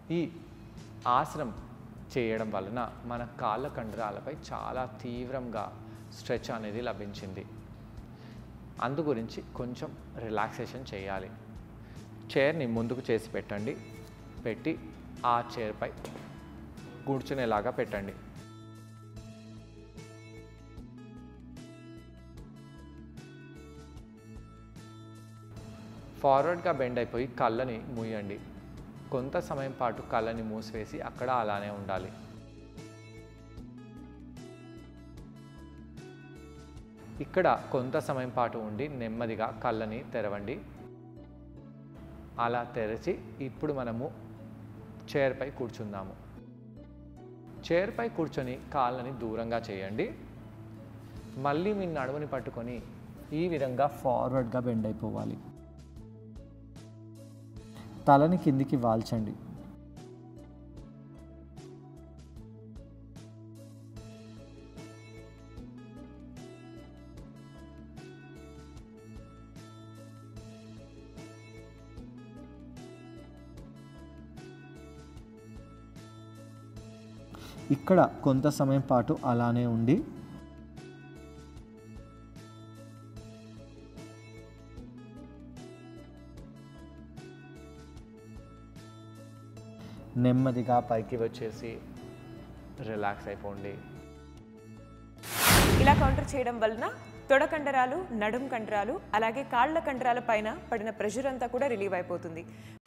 ఈ ఆసనం చేయడం వలన మన కాళ్ళ కండరాలపై చాలా తీవ్రంగా స్ట్రెచ్ అనేది లభించింది అందు గురించి కొంచెం రిలాక్సేషన్ చేయాలి చైర్ని ముందుకు చేసి పెట్టండి పెట్టి ఆ చైర్పై కూర్చునేలాగా పెట్టండి ఫార్వర్డ్గా బెండ్ అయిపోయి కళ్ళని మూయండి కొంత సమయం పాటు కళ్ళని మూసివేసి అక్కడ అలానే ఉండాలి ఇక్కడ కొంత సమయం పాటు ఉండి నెమ్మదిగా కళ్ళని తెరవండి అలా తెరచి ఇప్పుడు మనము చైర్పై కూర్చుందాము చైర్పై కూర్చొని కాళ్ళని దూరంగా చేయండి మళ్ళీ మీ నడుముని పట్టుకొని ఈ విధంగా ఫార్వర్డ్గా బెండ్ అయిపోవాలి తలని కిందికి వాల్చండి ఇక్కడ కొంత సమయం పాటు అలానే ఉండి నెమ్మదిగా పైకి వచ్చేసి రిలాక్స్ అయిపోండి ఇలా కౌంటర్ చేయడం వలన తొడ కండరాలు నడుం కండరాలు అలాగే కాళ్ళ కండరాల పైన పడిన ప్రెషర్ అంతా కూడా రిలీవ్ అయిపోతుంది